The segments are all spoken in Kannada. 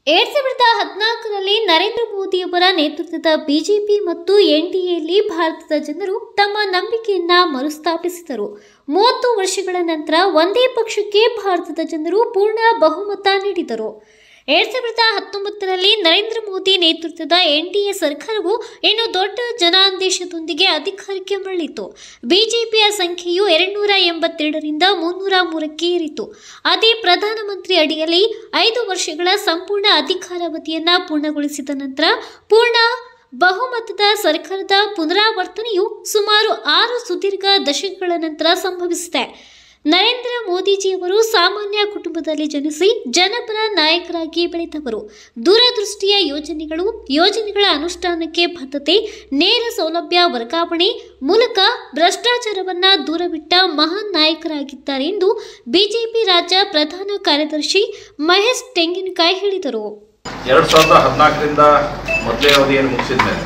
ಎರಡ್ ಸಾವಿರದ ಹದಿನಾಲ್ಕರಲ್ಲಿ ನರೇಂದ್ರ ಮೋದಿಯವರ ನೇತೃತ್ವದ ಬಿಜೆಪಿ ಮತ್ತು ಎನ್ಡಿಎಯಲ್ಲಿ ಭಾರತದ ಜನರು ತಮ್ಮ ನಂಬಿಕೆಯನ್ನ ಮರುಸ್ಥಾಪಿಸಿದರು ಮೂವತ್ತು ವರ್ಷಗಳ ನಂತರ ಒಂದೇ ಪಕ್ಷಕ್ಕೆ ಭಾರತದ ಜನರು ಪೂರ್ಣ ಬಹುಮತ ನೀಡಿದರು ಎರಡ್ ಸಾವಿರದ ಹತ್ತೊಂಬತ್ತರಲ್ಲಿ ನರೇಂದ್ರ ಮೋದಿ ನೇತೃತ್ವದ ಎನ್ಡಿಎ ಸರ್ಕಾರವು ಇನ್ನು ದೊಡ್ಡ ಜನಾದೇಶದೊಂದಿಗೆ ಅಧಿಕಾರಕ್ಕೆ ಮರಳಿತು ಬಿಜೆಪಿಯ ಸಂಖ್ಯೆಯು ಎರಡ್ನೂರ ಎಂಬತ್ತೆರಡರಿಂದ ಮುನ್ನೂರ ಮೂರಕ್ಕೆ ಏರಿತು ಅದೇ ಪ್ರಧಾನಮಂತ್ರಿ ಅಡಿಯಲ್ಲಿ ಐದು ವರ್ಷಗಳ ಸಂಪೂರ್ಣ ಅಧಿಕಾರಾವಧಿಯನ್ನ ಪೂರ್ಣಗೊಳಿಸಿದ ನಂತರ ಪೂರ್ಣ ಬಹುಮತದ ಸರ್ಕಾರದ ಪುನರಾವರ್ತನೆಯು ಸುಮಾರು ಆರು ಸುದೀರ್ಘ ದಶಕಗಳ ನಂತರ ಸಂಭವಿಸಿದೆ ನರೇಂದ್ರ ಮೋದಿಜಿಯವರು ಸಾಮಾನ್ಯ ಕುಟುಂಬದಲ್ಲಿ ಜನಿಸಿ ಜನಪರ ನಾಯಕರಾಗಿ ಬೆಳೆದವರು ದೂರದೃಷ್ಟಿಯ ಯೋಜನೆಗಳು ಯೋಜನೆಗಳ ಅನುಷ್ಠಾನಕ್ಕೆ ಬದ್ಧತೆ ನೇರ ಸೌಲಭ್ಯ ವರ್ಗಾವಣೆ ಮೂಲಕ ಭ್ರಷ್ಟಾಚಾರವನ್ನ ದೂರವಿಟ್ಟ ಮಹಾನ್ ನಾಯಕರಾಗಿದ್ದಾರೆ ಎಂದು ಬಿಜೆಪಿ ರಾಜ್ಯ ಪ್ರಧಾನ ಕಾರ್ಯದರ್ಶಿ ಮಹೇಶ್ ತೆಂಗಿನಕಾಯಿ ಹೇಳಿದರು ಎರಡು ಸಾವಿರದ ಹದಿನಾಲ್ಕರಿಂದ ಮೊದಲೇ ಅವಧಿಯನ್ನು ಮುಗಿಸಿದ ಮೇಲೆ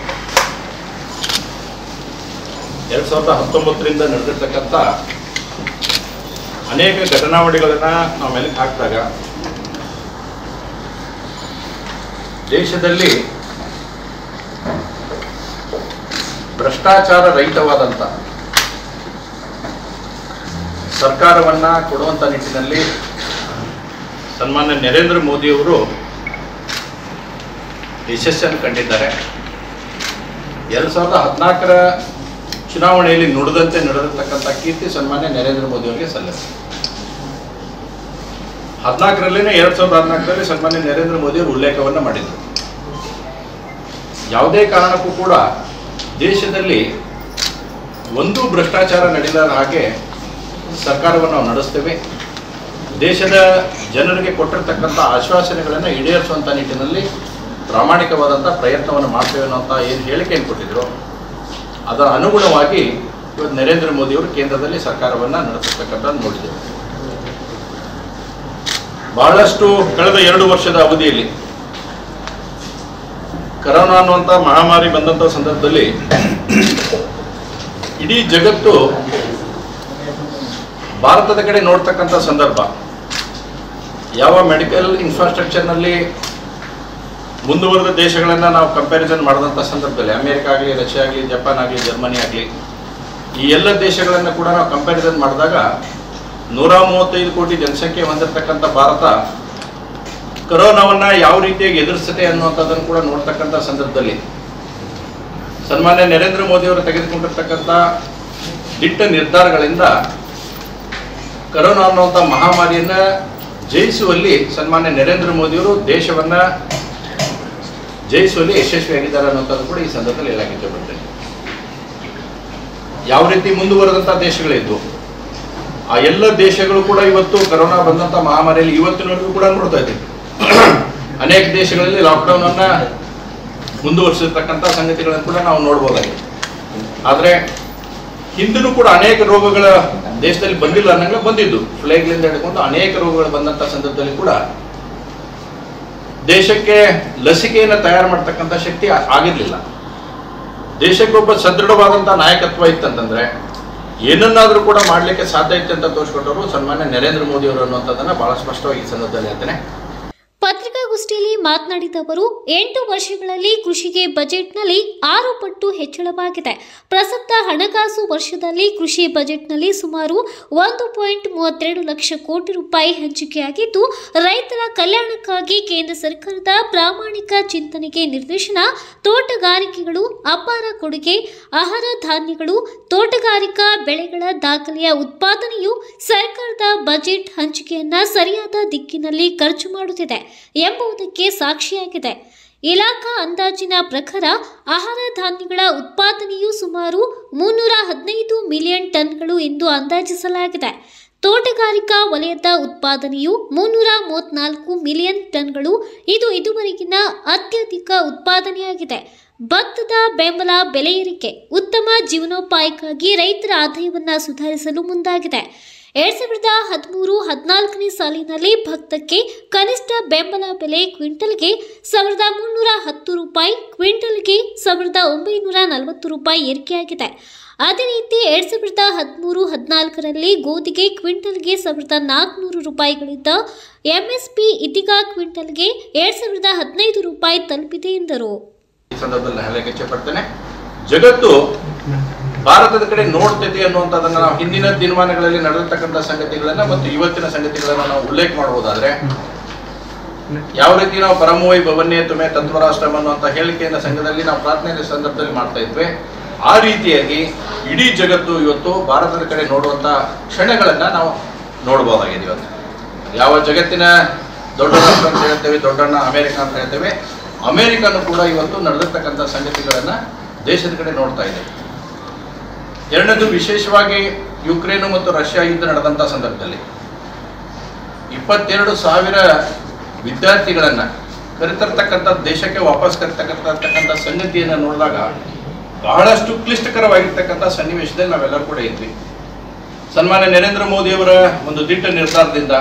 ಎರಡು ಸಾವಿರದ ಹತ್ತೊಂಬತ್ತರಿಂದ ನಡೆದಿರ್ತಕ್ಕಂಥ ಅನೇಕ ಘಟನಾವಳಿಗಳನ್ನು ನಾವು ಮೆಲುಕು ಹಾಕಿದಾಗ ದೇಶದಲ್ಲಿ ಭ್ರಷ್ಟಾಚಾರ ರಹಿತವಾದಂಥ ಸರ್ಕಾರವನ್ನು ಕೊಡುವಂಥ ನಿಟ್ಟಿನಲ್ಲಿ ಸನ್ಮಾನ್ಯ ನರೇಂದ್ರ ಮೋದಿಯವರು ಯಶಸ್ಸನ್ನು ಕಂಡಿದ್ದಾರೆ ಎರಡು ಸಾವಿರದ ಹದಿನಾಲ್ಕರ ಚುನಾವಣೆಯಲ್ಲಿ ನುಡಿದಂತೆ ನಡೆದಿರ್ತಕ್ಕಂಥ ಕೀರ್ತಿ ಸನ್ಮಾನ್ಯ ನರೇಂದ್ರ ಮೋದಿ ಅವರಿಗೆ ಸಲ್ಲಿದೆ ಹದಿನಾಲ್ಕರಲ್ಲೇ ಎರಡು ಸಾವಿರದ ಹದಿನಾಲ್ಕರಲ್ಲಿ ಸನ್ಮಾನ್ಯ ನರೇಂದ್ರ ಮೋದಿ ಅವರು ಉಲ್ಲೇಖವನ್ನು ಮಾಡಿದರು ಯಾವುದೇ ಕಾರಣಕ್ಕೂ ಕೂಡ ದೇಶದಲ್ಲಿ ಒಂದು ಭ್ರಷ್ಟಾಚಾರ ನಡೆಯದ ಹಾಗೆ ಸರ್ಕಾರವನ್ನು ನಾವು ನಡೆಸ್ತೇವೆ ದೇಶದ ಜನರಿಗೆ ಕೊಟ್ಟಿರ್ತಕ್ಕಂಥ ಆಶ್ವಾಸನೆಗಳನ್ನು ಈಡೇರಿಸುವಂಥ ನಿಟ್ಟಿನಲ್ಲಿ ಪ್ರಾಮಾಣಿಕವಾದಂಥ ಪ್ರಯತ್ನವನ್ನು ಮಾಡ್ತೇವೆ ಅನ್ನೋಂಥ ಏನು ಹೇಳಿಕೆಯನ್ನು ಕೊಟ್ಟಿದ್ರು ಅದರ ಅನುಗುಣವಾಗಿ ಇವತ್ತು ನರೇಂದ್ರ ಮೋದಿಯವರು ಕೇಂದ್ರದಲ್ಲಿ ಸರ್ಕಾರವನ್ನು ನಡೆಸತಕ್ಕಂಥದ್ದು ನೋಡಿದ್ದೇವೆ ಬಹಳಷ್ಟು ಕಳೆದ ಎರಡು ವರ್ಷದ ಅವಧಿಯಲ್ಲಿ ಕರೋನಾ ಅನ್ನುವಂಥ ಮಹಾಮಾರಿ ಬಂದಂಥ ಸಂದರ್ಭದಲ್ಲಿ ಇಡೀ ಜಗತ್ತು ಭಾರತದ ಕಡೆ ನೋಡ್ತಕ್ಕಂಥ ಸಂದರ್ಭ ಯಾವ ಮೆಡಿಕಲ್ ಇನ್ಫ್ರಾಸ್ಟ್ರಕ್ಚರ್ನಲ್ಲಿ ಮುಂದುವರೆದ ದೇಶಗಳನ್ನು ನಾವು ಕಂಪ್ಯಾರಿಸನ್ ಮಾಡಿದಂಥ ಸಂದರ್ಭದಲ್ಲಿ ಅಮೇರಿಕ ಆಗಲಿ ರಷ್ಯಾ ಆಗಲಿ ಜಪಾನ್ ಆಗಲಿ ಜರ್ಮನಿ ಆಗಲಿ ಈ ಎಲ್ಲ ದೇಶಗಳನ್ನು ಕೂಡ ನಾವು ಕಂಪ್ಯಾರಿಸನ್ ಮಾಡಿದಾಗ ನೂರ ಮೂವತ್ತೈದು ಕೋಟಿ ಜನಸಂಖ್ಯೆ ಹೊಂದಿರತಕ್ಕಂಥ ಭಾರತ ಕರೋನಾವನ್ನು ಯಾವ ರೀತಿಯಾಗಿ ಎದುರಿಸುತ್ತೆ ಅನ್ನುವಂಥದ್ದನ್ನು ಕೂಡ ನೋಡ್ತಕ್ಕಂಥ ಸಂದರ್ಭದಲ್ಲಿ ಸನ್ಮಾನ್ಯ ನರೇಂದ್ರ ಮೋದಿಯವರು ತೆಗೆದುಕೊಂಡಿರ್ತಕ್ಕಂಥ ದಿಟ್ಟ ನಿರ್ಧಾರಗಳಿಂದ ಕರೋನಾ ಅನ್ನುವಂಥ ಮಹಾಮಾರಿಯನ್ನು ಜಯಿಸುವಲ್ಲಿ ಸನ್ಮಾನ್ಯ ನರೇಂದ್ರ ಮೋದಿಯವರು ದೇಶವನ್ನು ಜಯಿಸುವಲ್ಲಿ ಯಶಸ್ವಿಯಾಗಿದ್ದಾರೆ ಅನ್ನೋಂಥದ್ದು ಕೂಡ ಈ ಸಂದರ್ಭದಲ್ಲಿ ಹೇಳಕ್ಕೆ ಬರ್ತೇನೆ ಯಾವ ರೀತಿ ಮುಂದುವರೆದಂಥ ದೇಶಗಳಿದ್ವು ಆ ಎಲ್ಲ ದೇಶಗಳು ಕೂಡ ಇವತ್ತು ಕರೋನಾ ಬಂದಂಥ ಮಹಾಮಾರಿಯಲ್ಲಿ ಇವತ್ತಿನವರೆಗೂ ಕೂಡ ನೋಡ್ತಾ ಇದ್ದೀವಿ ಅನೇಕ ದೇಶಗಳಲ್ಲಿ ಲಾಕ್ಡೌನ್ ಅನ್ನ ಮುಂದುವರಿಸಿರ್ತಕ್ಕಂಥ ಸಂಗತಿಗಳನ್ನು ಕೂಡ ನಾವು ನೋಡ್ಬೋದಾಗಿದೆ ಆದರೆ ಹಿಂದಿನೂ ಕೂಡ ಅನೇಕ ರೋಗಗಳ ದೇಶದಲ್ಲಿ ಬಂದಿಲ್ಲ ಅನ್ನಂಗೆ ಬಂದಿದ್ದು ಫ್ಲೇಗ್ಲಿಂದ ಹಿಡ್ಕೊಂಡು ಅನೇಕ ರೋಗಗಳು ಬಂದಂಥ ಸಂದರ್ಭದಲ್ಲಿ ಕೂಡ ದೇಶಕ್ಕೆ ಲಸಿಕೆಯನ್ನು ತಯಾರು ಮಾಡ್ತಕ್ಕಂಥ ಶಕ್ತಿ ಆ- ಆಗಿರ್ಲಿಲ್ಲ ದೇಶಕ್ಕೊಬ್ಬ ಸದೃಢವಾದಂಥ ನಾಯಕತ್ವ ಇತ್ತಂತಂದ್ರೆ ಏನನ್ನಾದರೂ ಕೂಡ ಮಾಡಲಿಕ್ಕೆ ಸಾಧ್ಯ ಇತ್ತು ಅಂತ ತೋರಿಸ್ಕೊಟ್ಟವರು ಸನ್ಮಾನ್ಯ ನರೇಂದ್ರ ಮೋದಿ ಅವರು ಅನ್ನುವಂಥದ್ದನ್ನ ಬಹಳ ಸ್ಪಷ್ಟವಾಗಿ ಈ ಸಂದರ್ಭದಲ್ಲಿ ಹೇಳ್ತೇನೆ ಪತ್ರಿಕಾಗೋಷ್ಠಿಯಲ್ಲಿ ಮಾತನಾಡಿದ ಅವರು ಎಂಟು ವರ್ಷಗಳಲ್ಲಿ ಕೃಷಿಗೆ ಬಜೆಟ್ನಲ್ಲಿ ಆರು ಪಟ್ಟು ಹೆಚ್ಚಳವಾಗಿದೆ ಪ್ರಸಕ್ತ ಹಣಕಾಸು ವರ್ಷದಲ್ಲಿ ಕೃಷಿ ಬಜೆಟ್ನಲ್ಲಿ ಸುಮಾರು ಒಂದು ಪಾಯಿಂಟ್ ಮೂವತ್ತೆರಡು ಲಕ್ಷ ಕೋಟಿ ರೂಪಾಯಿ ಹಂಚಿಕೆಯಾಗಿದ್ದು ರೈತರ ಕಲ್ಯಾಣಕ್ಕಾಗಿ ಕೇಂದ್ರ ಸರ್ಕಾರದ ಪ್ರಾಮಾಣಿಕ ಚಿಂತನೆಗೆ ನಿರ್ದೇಶನ ತೋಟಗಾರಿಕೆಗಳು ಅಪಾರ ಕೊಡುಗೆ ಆಹಾರ ಧಾನ್ಯಗಳು ತೋಟಗಾರಿಕಾ ಬೆಳೆಗಳ ದಾಖಲೆಯ ಉತ್ಪಾದನೆಯು ಸರ್ಕಾರದ ಬಜೆಟ್ ಹಂಚಿಕೆಯನ್ನ ಸರಿಯಾದ ದಿಕ್ಕಿನಲ್ಲಿ ಖರ್ಚು ಮಾಡುತ್ತಿದೆ ಎಂಬುದಕ್ಕೆ ಸಾಕ್ಷಿಯಾಗಿದೆ ಇಲಾಖಾ ಅಂದಾಜಿನ ಪ್ರಕಾರ ಆಹಾರ ಧಾನ್ಯಗಳ ಉತ್ಪಾದನೆಯು ಸುಮಾರು ಮುನ್ನೂರ ಹದಿನೈದು ಮಿಲಿಯನ್ ಟನ್ಗಳು ಎಂದು ಅಂದಾಜಿಸಲಾಗಿದೆ ತೋಟಗಾರಿಕಾ ವಲಯದ ಉತ್ಪಾದನೆಯು ಮುನ್ನೂರ ಮೂವತ್ನಾಲ್ಕು ಮಿಲಿಯನ್ ಟನ್ಗಳು ಇದು ಇದುವರೆಗಿನ ಅತ್ಯಧಿಕ ಉತ್ಪಾದನೆಯಾಗಿದೆ ಭತ್ತದ ಬೆಂಬಲ ಬೆಲೆ ಏರಿಕೆ ಉತ್ತಮ ಜೀವನೋಪಾಯಕ್ಕಾಗಿ ರೈತರ ಆದಾಯವನ್ನು ಸುಧಾರಿಸಲು ಮುಂದಾಗಿದೆ ಎರಡ್ ಸಾವಿರದ ಹದಿಮೂರು ಹದಿನಾಲ್ಕನೇ ಸಾಲಿನಲ್ಲಿ ಭತ್ತಕ್ಕೆ ಕನಿಷ್ಠ ಬೆಂಬಲ ಬೆಲೆ ಕ್ವಿಂಟಲ್ಗೆ ಸಾವಿರದ ಮುನ್ನೂರ ಹತ್ತು ರೂಪಾಯಿ ಕ್ವಿಂಟಲ್ಗೆ ಸಾವಿರದ ಒಂಬೈನೂರ ನಲವತ್ತು ರೂಪಾಯಿ ಏರಿಕೆಯಾಗಿದೆ ಅದೇ ರೀತಿ ಎರಡ್ ಸಾವಿರದ ಹದಿಮೂರು ಹದಿನಾಲ್ಕರಲ್ಲಿ ಗೋಧಿಗೆ ಕ್ವಿಂಟಲ್ಗೆ ಸಾವಿರದ ನಾಲ್ಕುನೂರು ರೂಪಾಯಿಗಳಿದ್ದ ಎಂಎಸ್ಪಿ ಇದೀಗ ಕ್ವಿಂಟಲ್ಗೆ ಎರಡ್ ಸಾವಿರದ ಹದಿನೈದು ರೂಪಾಯಿ ತಲುಪಿದೆ ಎಂದರು ಈ ಸಂದರ್ಭದಲ್ಲಿ ಹೇಳಕ್ಕೆ ಇಚ್ಛೆಪಡ್ತೇನೆ ಜಗತ್ತು ಭಾರತದ ಕಡೆ ನೋಡ್ತೈತಿ ಅನ್ನುವಂಥದ್ದನ್ನ ನಾವು ಹಿಂದಿನ ದಿನಮಾನಗಳಲ್ಲಿ ನಡೆದಿರ್ತಕ್ಕಂಥ ಸಂಗತಿಗಳನ್ನ ಮತ್ತು ಇವತ್ತಿನ ಸಂಗತಿಗಳನ್ನ ನಾವು ಉಲ್ಲೇಖ ಮಾಡಬಹುದಾದ್ರೆ ಯಾವ ರೀತಿ ನಾವು ಪರಮೋಯ್ ಭವನ್ಯೇ ತುಮೆ ತತ್ವರಾಷ್ಟ್ರಂ ಅನ್ನುವಂಥ ಹೇಳಿಕೆಯಿಂದ ಸಂಘದಲ್ಲಿ ನಾವು ಪ್ರಾರ್ಥನೆ ಸಂದರ್ಭದಲ್ಲಿ ಮಾಡ್ತಾ ಇದ್ವಿ ಆ ರೀತಿಯಾಗಿ ಇಡೀ ಜಗತ್ತು ಇವತ್ತು ಭಾರತದ ಕಡೆ ನೋಡುವಂತ ಕ್ಷಣಗಳನ್ನ ನಾವು ನೋಡಬಹುದಾಗಿದೆ ಇವತ್ತು ಯಾವ ಜಗತ್ತಿನ ದೊಡ್ಡ ರಾಷ್ಟ್ರ ಅಂತ ಹೇಳ್ತೇವೆ ದೊಡ್ಡಣ್ಣ ಅಮೆರಿಕ ಅಂತ ಹೇಳ್ತೇವೆ ಅಮೆರಿಕನು ಕೂಡ ಇವತ್ತು ನಡೆದಿರ್ತಕ್ಕಂಥ ಸಂಗತಿಗಳನ್ನ ದೇಶದ ಕಡೆ ನೋಡ್ತಾ ಇದೆ ಎರಡನೇದು ವಿಶೇಷವಾಗಿ ಯುಕ್ರೇನು ಮತ್ತು ರಷ್ಯಾ ಯುದ್ಧ ನಡೆದಂಥ ಸಂದರ್ಭದಲ್ಲಿ ಇಪ್ಪತ್ತೆರಡು ಸಾವಿರ ವಿದ್ಯಾರ್ಥಿಗಳನ್ನ ಕರೆತರ್ತಕ್ಕಂಥ ದೇಶಕ್ಕೆ ವಾಪಸ್ ಕರೆತಕ್ಕಂಥ ಸಂಗತಿಯನ್ನು ನೋಡಿದಾಗ ಬಹಳಷ್ಟು ಕ್ಲಿಷ್ಟಕರವಾಗಿರ್ತಕ್ಕಂಥ ಸನ್ನಿವೇಶದಲ್ಲಿ ನಾವೆಲ್ಲರೂ ಕೂಡ ಇದ್ವಿ ಸನ್ಮಾನ್ಯ ನರೇಂದ್ರ ಮೋದಿಯವರ ಒಂದು ದಿಟ್ಟ ನಿರ್ಧಾರದಿಂದ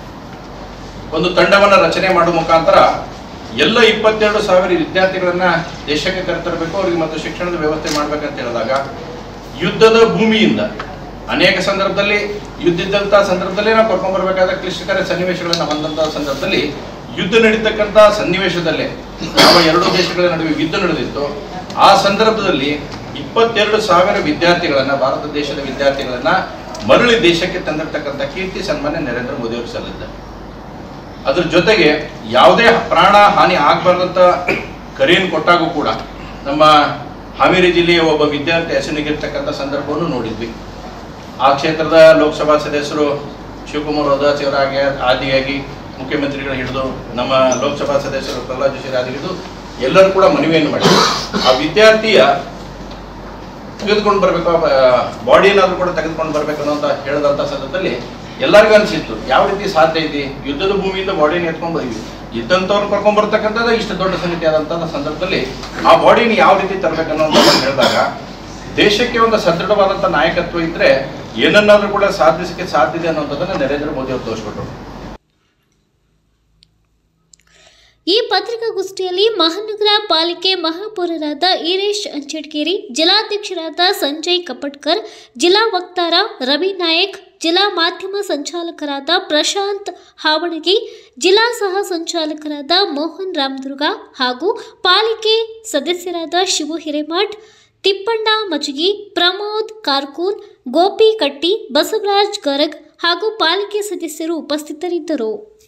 ಒಂದು ತಂಡವನ್ನು ರಚನೆ ಮಾಡುವ ಮುಖಾಂತರ ಎಲ್ಲ ಇಪ್ಪತ್ತೆರಡು ಸಾವಿರ ವಿದ್ಯಾರ್ಥಿಗಳನ್ನ ದೇಶಕ್ಕೆ ಕರೆತರಬೇಕು ಅವರಿಗೆ ಮತ್ತು ಶಿಕ್ಷಣದ ವ್ಯವಸ್ಥೆ ಮಾಡ್ಬೇಕಂತ ಹೇಳಿದಾಗ ಯುದ್ಧದ ಭೂಮಿಯಿಂದ ಅನೇಕ ಸಂದರ್ಭದಲ್ಲಿ ಯುದ್ಧ ಇದ್ದಂಥ ಸಂದರ್ಭದಲ್ಲಿ ನಾವು ಕರ್ಕೊಂಡ್ ಬರ್ಬೇಕಾದ ಕ್ಲಿಷ್ಟಕರ ಸನ್ನಿವೇಶಗಳನ್ನು ಹೊಂದಂತಹ ಸಂದರ್ಭದಲ್ಲಿ ಯುದ್ಧ ನಡೀತಕ್ಕಂಥ ಸನ್ನಿವೇಶದಲ್ಲೇ ಯಾವ ಎರಡು ದೇಶಗಳ ನಡುವೆ ಯುದ್ಧ ನಡೆದಿತ್ತು ಆ ಸಂದರ್ಭದಲ್ಲಿ ಇಪ್ಪತ್ತೆರಡು ಸಾವಿರ ವಿದ್ಯಾರ್ಥಿಗಳನ್ನ ಭಾರತ ದೇಶದ ವಿದ್ಯಾರ್ಥಿಗಳನ್ನ ಮರಳಿ ದೇಶಕ್ಕೆ ತಂದಿರತಕ್ಕಂಥ ಕೀರ್ತಿ ಸನ್ಮಾನ್ಯ ನರೇಂದ್ರ ಮೋದಿ ಅವರು ಸಲ್ಲಿದ್ದಾರೆ ಅದ್ರ ಜೊತೆಗೆ ಯಾವುದೇ ಪ್ರಾಣ ಹಾನಿ ಆಗಬಾರ್ದಂತ ಕರೆಯನ್ನು ಕೊಟ್ಟಾಗೂ ಕೂಡ ನಮ್ಮ ಹಾವೇರಿ ಜಿಲ್ಲೆಯ ಒಬ್ಬ ವಿದ್ಯಾರ್ಥಿ ಹೆಸರಿಗಿರ್ತಕ್ಕಂಥ ಸಂದರ್ಭವನ್ನು ನೋಡಿದ್ವಿ ಆ ಕ್ಷೇತ್ರದ ಲೋಕಸಭಾ ಸದಸ್ಯರು ಶಿವಕುಮಾರ್ ಉದಾಸಿ ಅವರಾಗಿ ಆದಿಯಾಗಿ ಮುಖ್ಯಮಂತ್ರಿಗಳು ಹಿಡಿದು ನಮ್ಮ ಲೋಕಸಭಾ ಸದಸ್ಯರು ಪ್ರಹ್ಲಾದ್ ಜೋಶಿ ಆದಿ ಹಿಡಿದು ಎಲ್ಲರೂ ಕೂಡ ಮನವಿಯನ್ನು ಮಾಡಿದ್ರು ಆ ವಿದ್ಯಾರ್ಥಿಯ ತೆಗೆದುಕೊಂಡು ಬರಬೇಕು ಬಾಡಿ ಏನಾದ್ರು ಕೂಡ ತೆಗೆದುಕೊಂಡು ಬರ್ಬೇಕು ಅನ್ನೋ ಹೇಳಿದಂಥ ಸಂದರ್ಭದಲ್ಲಿ ಎಲ್ಲರಿಗೂ ಅನ್ಸಿತ್ತು ಯಾವ ರೀತಿ ಸಾಧ್ಯ ಇದೆ ಯುದ್ಧದ ಭೂಮಿಯಿಂದ ಬಾಡಿನ ಎತ್ಕೊಂಡ್ ಬಂದ್ವಿ ಇದ್ದಂಥವ್ರು ಕರ್ಕೊಂಡ್ ಬರ್ತಕ್ಕಂಥದ್ದು ಇಷ್ಟು ದೊಡ್ಡ ಸಂಗತಿ ಆದಂತಹ ಸಂದರ್ಭದಲ್ಲಿ ಆ ಬಾಡಿನ ಯಾವ ರೀತಿ ತರಬೇಕು ಅನ್ನೋದನ್ನ ಹೇಳಿದಾಗ ದೇಶಕ್ಕೆ ಒಂದು ಸದೃಢವಾದಂಥ ನಾಯಕತ್ವ ಇದ್ರೆ ಏನನ್ನಾದ್ರೂ ಕೂಡ ಸಾಧಿಸಕ್ಕೆ ಸಾಧ್ಯ ಇದೆ ಅನ್ನೋದನ್ನ ನರೇಂದ್ರ ಮೋದಿ ಅವರು ತೋರಿಸ್ಕೊಟ್ರು ಈ ಪತ್ರಿಕಾಗೋಷ್ಠಿಯಲ್ಲಿ ಮಹಾನಗರ ಪಾಲಿಕೆ ಮಹಾಪೌರರಾದ ಈರೇಶ್ ಅಂಚಡ್ಕೇರಿ ಜಿಲ್ಲಾಧ್ಯಕ್ಷರಾದ ಸಂಜಯ್ ಕಪಟ್ಕರ್ ಜಿಲ್ಲಾ ವಕ್ತಾರ ರವಿ ನಾಯಕ್ ಜಿಲ್ಲಾ ಮಾಧ್ಯಮ ಸಂಚಾಲಕರಾದ ಪ್ರಶಾಂತ್ ಹಾವಣಗಿ ಜಿಲ್ಲಾ ಸಹ ಸಂಚಾಲಕರಾದ ಮೋಹನ್ ರಾಮದುರ್ಗ ಹಾಗೂ ಪಾಲಿಕೆ ಸದಸ್ಯರಾದ ಶಿವು ಹಿರೇಮಠ್ ತಿಪ್ಪಣ್ಣ ಮಜಗಿ ಪ್ರಮೋದ್ ಕಾರ್ಕೂನ್ ಗೋಪಿ ಕಟ್ಟಿ ಬಸವರಾಜ್ ಗರಗ್ ಹಾಗೂ ಪಾಲಿಕೆ ಸದಸ್ಯರು ಉಪಸ್ಥಿತರಿದ್ದರು